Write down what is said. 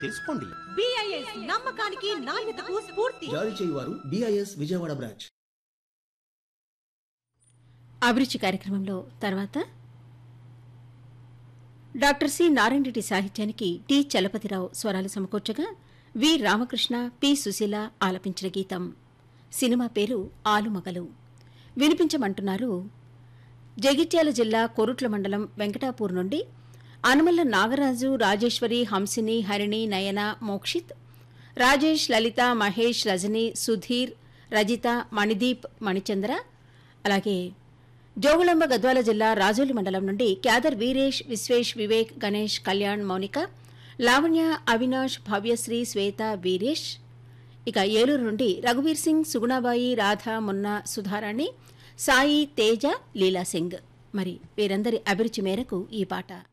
తెలుసుకోండి బిఐఎస్ నమ్మకానికి నాణ్యతకు స్ఫూర్తి జారీ చేయువారు బిఐఎస్ విజయవాడ బ్రాంచ్ అభిరుచి కార్యక్రమంలో తర్వాత డాక్టర్ సి నారాయణ రెడ్డి సాహిత్యానికి టి చలపతిరావు స్వరాలు సమకూర్చగా వి రామకృష్ణ పి సుశీల ఆలపించిన గీతం సినిమా పేరు ఆలుమగలు వినిపించమంటున్నారు జగిత్యాల జిల్లా కొరుట్ల మండలం వెంకటాపూర్ నుండి అనుమల్ల నాగరాజు రాజేశ్వరి హంసిని హరిణి నయన మోక్షిత్ రాజేష్ లలిత మహేష్ రజని సుధీర్ రజిత మణిదీప్ మణిచంద్ర అలాగే జోగుళంబ గద్వాల జిల్లా రాజోలి మండలం నుండి క్యాదర్ వీరేష్ విశ్వేష్ వివేక్ గణేష్ కళ్యాణ్ మౌనిక లావణ్య అవినాష్ భవ్యశ్రీ శ్వేత వీరేష్ ఇక ఏలూరు నుండి రఘువీర్ సింగ్ సుగుణాబాయి రాధ మున్న సుధారాణి సాయి తేజ లీలా సింగ్ మరి వీరందరి అభిరుచి మేరకు ఈ పాట